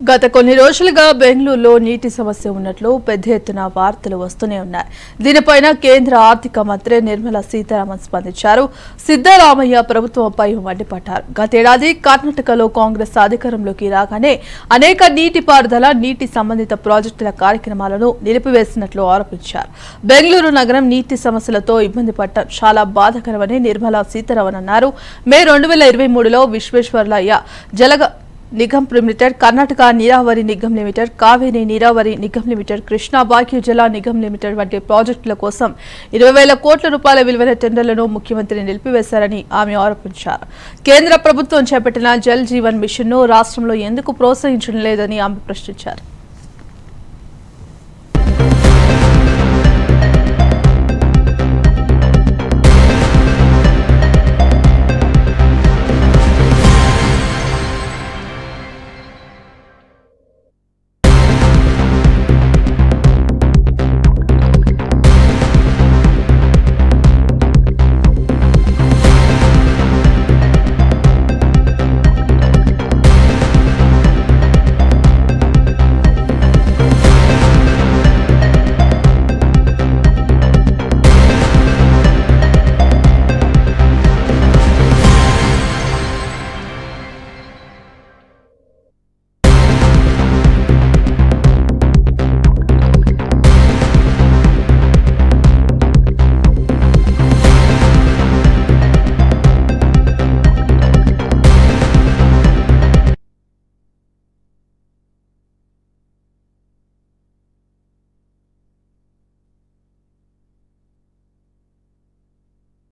గత కొన్ని రోజులుగా బెంగళూరులో నీటి సమస్య ఉన్నట్లు పెద్ద ఎత్తున వార్తలు వస్తూనే ఉన్నాయి దీనిపైన కేంద్ర ఆర్థిక మంత్రి నిర్మలా సీతారామన్ స్పందించారు సిద్దరామయ్య ప్రభుత్వంపై మండిపడ్డారు గతేడాది కర్ణాటకలో కాంగ్రెస్ అధికారంలోకి రాగానే అనేక నీటిపారుదల నీటి సంబంధిత ప్రాజెక్టుల కార్యక్రమాలను నిలిపివేసినట్లు ఆరోపించారు బెంగళూరు నగరం నీటి సమస్యలతో ఇబ్బంది పడటం చాలా బాధాకరమని నిర్మలా సీతారామన్ అన్నారు మే రెండు వేల ఇరవై మూడులో Visvesvaraya Jala Nigam limited Karnataka Neeravari Nigam limited Kaveri Neeravari Nigam limited Krishna బాక్య జల నిగమ్ లిమిటెడ్ వంటి ప్రాజెక్టుల కోసం ఇరవై వేల కోట్ల రూపాయల విలువైన టెండర్లను ముఖ్యమంత్రి నిలిపివేశారని ఆమె ఆరోపించారు కేంద్ర ప్రభుత్వం చేపట్టిన జల్ జీవన్ మిషన్ ను రాష్ట్రంలో ఎందుకు ప్రోత్సహించడం లేదని ఆమె ప్రశ్నించారు